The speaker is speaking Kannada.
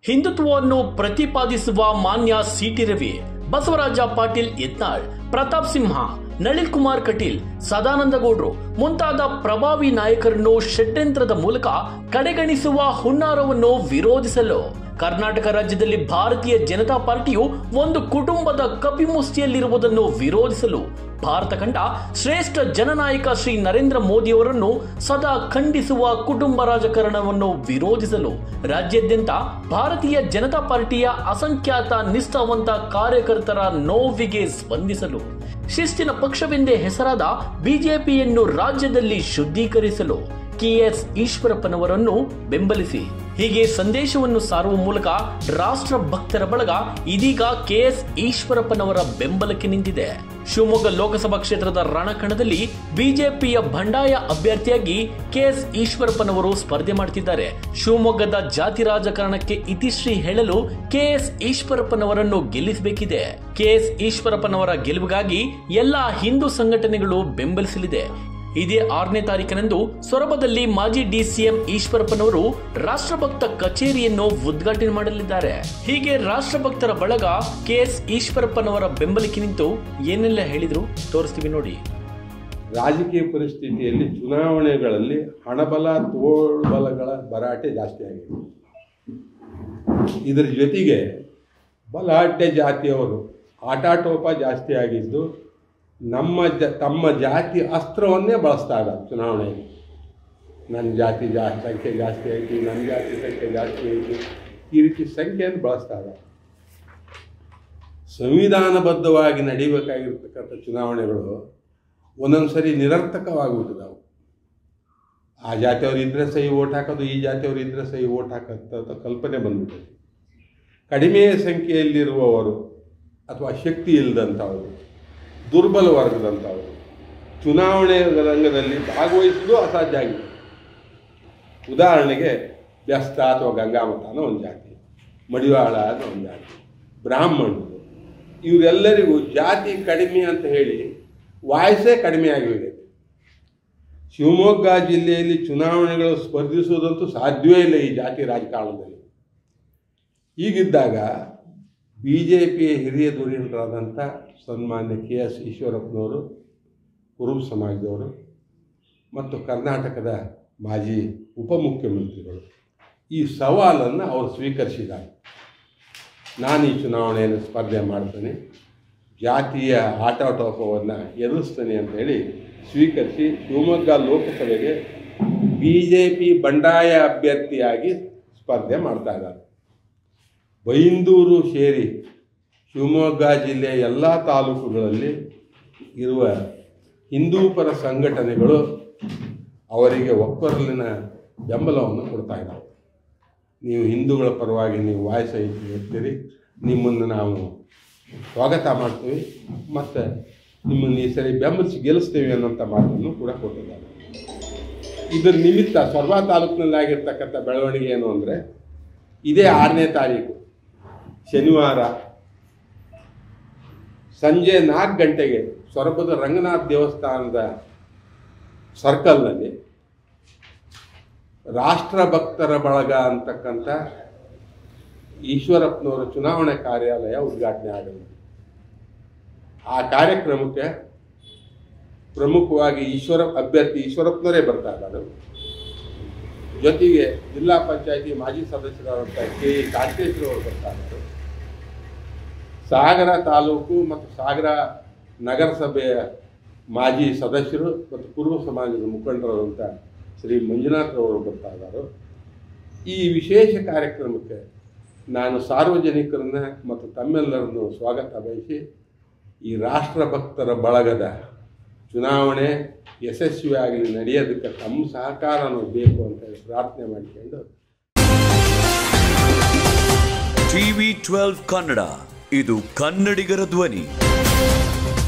ಹಿಂದುತ್ವವನ್ನು ಪ್ರತಿಪಾದಿಸುವ ಮಾನ್ಯ ಸಿಟಿ ರವಿ ಬಸವರಾಜ ಪಾಟೀಲ್ ಯತ್ನಾಳ್ ಪ್ರತಾಪ್ ಸಿಂಹ ನಳಿನ್ ಕುಮಾರ್ ಕಟೀಲ್ ಸದಾನಂದ ಗೌಡ್ರು ಮುಂತಾದ ಪ್ರಭಾವಿ ನಾಯಕರನ್ನು ಷಡ್ಯಂತ್ರದ ಮೂಲಕ ಕಡೆಗಣಿಸುವ ಹುನ್ನಾರವನ್ನು ವಿರೋಧಿಸಲು ಕರ್ನಾಟಕ ರಾಜ್ಯದಲ್ಲಿ ಭಾರತೀಯ ಜನತಾ ಪಾರ್ಟಿಯು ಒಂದು ಕುಟುಂಬದ ಕಪಿಮುಷ್ಟಿಯಲ್ಲಿರುವುದನ್ನು ವಿರೋಧಿಸಲು ಭಾರತ ಕಂಡ ಶ್ರೇಷ್ಠ ಜನನಾಯಕ ಶ್ರೀ ನರೇಂದ್ರ ಮೋದಿಯವರನ್ನು ಸದಾ ಖಂಡಿಸುವ ಕುಟುಂಬ ರಾಜಕಾರಣವನ್ನು ವಿರೋಧಿಸಲು ರಾಜ್ಯಾದ್ಯಂತ ಭಾರತೀಯ ಜನತಾ ಪಾರ್ಟಿಯ ಅಸಂಖ್ಯಾತ ನಿಷ್ಠಾವಂತ ಕಾರ್ಯಕರ್ತರ ನೋವಿಗೆ ಸ್ಪಂದಿಸಲು ಶಿಸ್ತಿನ ಪಕ್ಷವೆಂದೇ ಹೆಸರಾದ ಬಿಜೆಪಿಯನ್ನು ರಾಜ್ಯದಲ್ಲಿ ಶುದ್ಧೀಕರಿಸಲು ಕೆಎಸ್ ಈಶ್ವರಪ್ಪನವರನ್ನು ಬೆಂಬಲಿಸಿ ಹೀಗೆ ಸಂದೇಶವನ್ನು ಸಾರುವ ಮೂಲಕ ರಾಷ್ಟ್ರ ಭಕ್ತರ ಬಳಗ ಇದೀಗ ಕೆಎಸ್ ಈಶ್ವರಪ್ಪನವರ ಬೆಂಬಲಕ್ಕೆ ನಿಂತಿದೆ ಶಿವಮೊಗ್ಗ ಲೋಕಸಭಾ ಕ್ಷೇತ್ರದ ರಣಕಣದಲ್ಲಿ ಬಿಜೆಪಿಯ ಬಂಡಾಯ ಅಭ್ಯರ್ಥಿಯಾಗಿ ಕೆಎಸ್ ಈಶ್ವರಪ್ಪನವರು ಸ್ಪರ್ಧೆ ಮಾಡುತ್ತಿದ್ದಾರೆ ಶಿವಮೊಗ್ಗದ ಜಾತಿ ರಾಜಕಾರಣಕ್ಕೆ ಇತಿಶ್ರೀ ಹೇಳಲು ಕೆಎಸ್ ಈಶ್ವರಪ್ಪನವರನ್ನು ಗೆಲ್ಲಿಸಬೇಕಿದೆ ಕೆಎಸ್ ಈಶ್ವರಪ್ಪನವರ ಗೆಲುವಿಗಾಗಿ ಎಲ್ಲಾ ಹಿಂದೂ ಸಂಘಟನೆಗಳು ಬೆಂಬಲಿಸಲಿದೆ ಇದೇ ಆರನೇ ತಾರೀಕಿನಂದು ಸೊರಬದಲ್ಲಿ ಮಾಜಿ ಡಿಸಿಎಂ ಈಶ್ವರಪ್ಪನವರು ರಾಷ್ಟ್ರಭಕ್ತ ಕಚೇರಿಯನ್ನು ಉದ್ಘಾಟನೆ ಮಾಡಲಿದ್ದಾರೆ ಹೀಗೆ ರಾಷ್ಟ್ರಭಕ್ತರ ಬಳಗ ಕೆಎಸ್ ಈಶ್ವರಪ್ಪನವರ ಬೆಂಬಲಕ್ಕೆ ನಿಂತು ಏನೆಲ್ಲ ಹೇಳಿದ್ರು ತೋರಿಸ್ತೀವಿ ನೋಡಿ ರಾಜಕೀಯ ಪರಿಸ್ಥಿತಿಯಲ್ಲಿ ಚುನಾವಣೆಗಳಲ್ಲಿ ಹಣಬಲ ತೋಳ್ಬಲಗಳ ಭರಾಟೆ ಜಾಸ್ತಿ ಆಗಿದೆ ಇದರ ಜೊತೆಗೆ ಬಲಾಢ್ಯ ಜಾತಿಯವರು ಆಟಾಟೋಪ ಜಾಸ್ತಿ ಆಗಿದ್ದು ನಮ್ಮ ಜ ತಮ್ಮ ಜಾತಿ ಅಸ್ತ್ರವನ್ನೇ ಬಳಸ್ತಾ ಇದ್ದಾರೆ ಚುನಾವಣೆಯಲ್ಲಿ ನನ್ನ ಜಾತಿ ಜಾ ಸಂಖ್ಯೆ ಜಾಸ್ತಿ ಆಯಿತು ನನ್ನ ಜಾತಿ ಸಂಖ್ಯೆ ಜಾಸ್ತಿ ಆಯಿತು ಈ ರೀತಿ ಸಂಖ್ಯೆಯನ್ನು ಬಳಸ್ತಾ ಇದ್ದಾರೆ ಸಂವಿಧಾನಬದ್ಧವಾಗಿ ನಡೀಬೇಕಾಗಿರ್ತಕ್ಕಂಥ ಚುನಾವಣೆಗಳು ಒಂದೊಂದು ಸರಿ ನಿರರ್ಥಕವಾಗಿಬಿಟ್ಟಿದ್ದಾವೆ ಆ ಜಾತಿಯವರು ಇದ್ದರೆ ಸಹಿ ಓಟ್ ಹಾಕೋದು ಈ ಜಾತಿಯವರು ಇದ್ದರೆ ಸಹಿ ಓಟ್ ಹಾಕೋದು ಕಲ್ಪನೆ ಬಂದ್ಬಿಟ್ಟಿದೆ ಕಡಿಮೆ ಸಂಖ್ಯೆಯಲ್ಲಿರುವವರು ಅಥವಾ ಶಕ್ತಿ ಇಲ್ಲದಂಥವರು ದುರ್ಬಲ ವರ್ಗದಂಥವರು ಚುನಾವಣೆ ರಂಗದಲ್ಲಿ ಭಾಗವಹಿಸಲು ಅಸಾಧ್ಯ ಆಗಿದೆ ಉದಾಹರಣೆಗೆ ವ್ಯಸ್ತ ಅಥವಾ ಗಂಗಾಮತ ಅನ್ನೋ ಒಂದು ಜಾತಿ ಮಡಿವಾಳ ಅನ್ನೋ ಒಂದು ಜಾತಿ ಬ್ರಾಹ್ಮಣರು ಇವರೆಲ್ಲರಿಗೂ ಜಾತಿ ಕಡಿಮೆ ಅಂತ ಹೇಳಿ ವಾಯಸ್ಸೇ ಕಡಿಮೆ ಆಗಿಬಿಟ್ಟಿದೆ ಶಿವಮೊಗ್ಗ ಜಿಲ್ಲೆಯಲ್ಲಿ ಚುನಾವಣೆಗಳು ಸ್ಪರ್ಧಿಸುವುದಂತೂ ಸಾಧ್ಯವೇ ಇಲ್ಲ ಈ ಜಾತಿ ರಾಜಕಾರಣದಲ್ಲಿ ಹೀಗಿದ್ದಾಗ ಬಿ ಜೆ ಪಿಯ ಹಿರಿಯ ಧುರೀಣರಾದಂಥ ಸನ್ಮಾನ್ಯ ಕೆ ಎಸ್ ಈಶ್ವರಪ್ಪನವರು ಕುರುಬ ಸಮಾಜದವರು ಮತ್ತು ಕರ್ನಾಟಕದ ಮಾಜಿ ಉಪಮುಖ್ಯಮಂತ್ರಿಗಳು ಈ ಸವಾಲನ್ನು ಅವರು ಸ್ವೀಕರಿಸಿದ್ದಾರೆ ನಾನು ಈ ಚುನಾವಣೆಯನ್ನು ಸ್ಪರ್ಧೆ ಮಾಡ್ತೇನೆ ಜಾತಿಯ ಆಟಾಟೋಪವನ್ನು ಎದುರಿಸ್ತೇನೆ ಅಂತ ಹೇಳಿ ಸ್ವೀಕರಿಸಿ ಶಿವಮೊಗ್ಗ ಲೋಕಸಭೆಗೆ ಬಿ ಜೆ ಪಿ ಬಂಡಾಯ ಅಭ್ಯರ್ಥಿಯಾಗಿ ಸ್ಪರ್ಧೆ ಮಾಡ್ತಾ ಇದ್ದಾರೆ ಬೈಂದೂರು ಸೇರಿ ಶಿವಮೊಗ್ಗ ಜಿಲ್ಲೆಯ ಎಲ್ಲ ತಾಲೂಕುಗಳಲ್ಲಿ ಇರುವ ಹಿಂದೂಪರ ಸಂಘಟನೆಗಳು ಅವರಿಗೆ ಒಕ್ಕೊರಲಿನ ಬೆಂಬಲವನ್ನು ಕೊಡ್ತಾ ಇದ್ದಾವೆ ನೀವು ಹಿಂದೂಗಳ ಪರವಾಗಿ ನೀವು ವಾಯ್ಸ್ ಇರ್ತೀರಿ ನಿಮ್ಮನ್ನು ನಾವು ಸ್ವಾಗತ ಮಾಡ್ತೀವಿ ಮತ್ತು ನಿಮ್ಮನ್ನು ಈ ಸರಿ ಬೆಂಬಲಿಸಿ ಗೆಲ್ಲಿಸ್ತೀವಿ ಅನ್ನೋಂಥ ಮಾತನ್ನು ಕೂಡ ಕೊಟ್ಟಿದ್ದಾರೆ ಇದರ ನಿಮಿತ್ತ ಸೊರಬ ತಾಲೂಕಿನಲ್ಲಿ ಆಗಿರ್ತಕ್ಕಂಥ ಬೆಳವಣಿಗೆ ಏನು ಅಂದರೆ ಇದೇ ಆರನೇ ತಾರೀಕು ಶನಿವಾರ ಸಂಜೆ ನಾಲ್ಕು ಗಂಟೆಗೆ ಸೊರಬದ ರಂಗನಾಥ್ ದೇವಸ್ಥಾನದ ಸರ್ಕಲ್ನಲ್ಲಿ ರಾಷ್ಟ್ರಭಕ್ತರ ಬಳಗ ಅಂತಕ್ಕಂಥ ಈಶ್ವರಪ್ಪನವರ ಚುನಾವಣೆ ಕಾರ್ಯಾಲಯ ಉದ್ಘಾಟನೆ ಆಗಲಿದೆ ಆ ಕಾರ್ಯಕ್ರಮಕ್ಕೆ ಪ್ರಮುಖವಾಗಿ ಈಶ್ವರ ಅಭ್ಯರ್ಥಿ ಈಶ್ವರಪ್ಪನವರೇ ಬರ್ತಾ ಇದ್ದಾರೆ ಜೊತೆಗೆ ಜಿಲ್ಲಾ ಪಂಚಾಯತಿ ಮಾಜಿ ಸದಸ್ಯರಾದಂಥ ಕೆ ಇ ಕಾರ್ಕೇಶ್ವರ ಅವರು ಬರ್ತಾ ಇದ್ದಾರೆ ಸಾಗರ ತಾಲೂಕು ಮತ್ತು ಸಾಗರ ನಗರಸಭೆಯ ಮಾಜಿ ಸದಸ್ಯರು ಮತ್ತು ಕುರುಬ ಸಮಾಜದ ಮುಖಂಡರಾದಂಥ ಶ್ರೀ ಮಂಜುನಾಥ್ ಅವರು ಬರ್ತಾ ಇದ್ದಾರೆ ಈ ವಿಶೇಷ ಕಾರ್ಯಕ್ರಮಕ್ಕೆ ನಾನು ಸಾರ್ವಜನಿಕರನ್ನ ಮತ್ತು ತಮ್ಮೆಲ್ಲರನ್ನು ಸ್ವಾಗತ ಬಯಸಿ ಈ ರಾಷ್ಟ್ರಭಕ್ತರ ಬಳಗದ ಚುನಾವಣೆ ಯಶಸ್ವಿಯಾಗಲಿ ನಡೆಯೋದಕ್ಕೆ ತಮ್ಮ ಸಹಕಾರನೂ ಬೇಕು ಅಂತ ಹೇಳಿ ಪ್ರಾರ್ಥನೆ ಮಾಡಿಕೊಂಡು ಟಿವಿ ಟ್ವೆಲ್ವ್ ಕನ್ನಡ ಇದು ಕನ್ನಡಿಗರ ಧ್ವನಿ